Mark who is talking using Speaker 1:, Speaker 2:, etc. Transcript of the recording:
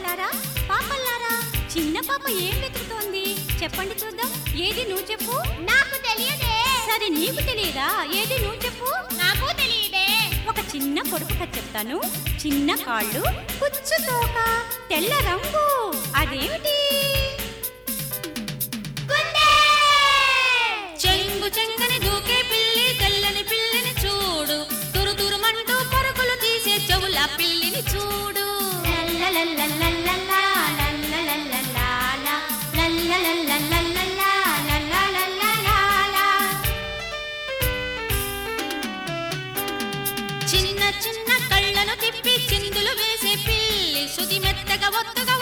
Speaker 1: పెద్దలారా పాపల్లారా చిన్న పాప ఏం వెతుకుతోంది చెప్పండి చూద్దాం ఏది నువ్వు చెప్పు
Speaker 2: నాకు తెలియదే
Speaker 1: సరే నీకు తెలియదా ఏది నువ్వు చెప్పు
Speaker 2: నాకు తెలియదే
Speaker 1: ఒక చిన్న పొడుపు కథ చెప్తాను చిన్న కాళ్ళు పుచ్చు తోక తెల్ల రంగు అదేమిటి
Speaker 2: కుందే
Speaker 3: చెంగు చెంగని దూకే పిల్లి తెల్లని పిల్లిని చూడు తురు తురుమంటూ పరుగులు తీసే చెవుల పిల్లిని చూడు
Speaker 2: లల్లలల్లలల్లలా, లల్లలల్లలాలా, లల్లలల్లలల్లలా, లల్లలల్లలాలా.
Speaker 3: చిన్న చిన్న కళ్ళను తిప్పి చిందులు వేసే పిల్లి సుది మెత్తగా ఒత్తుగా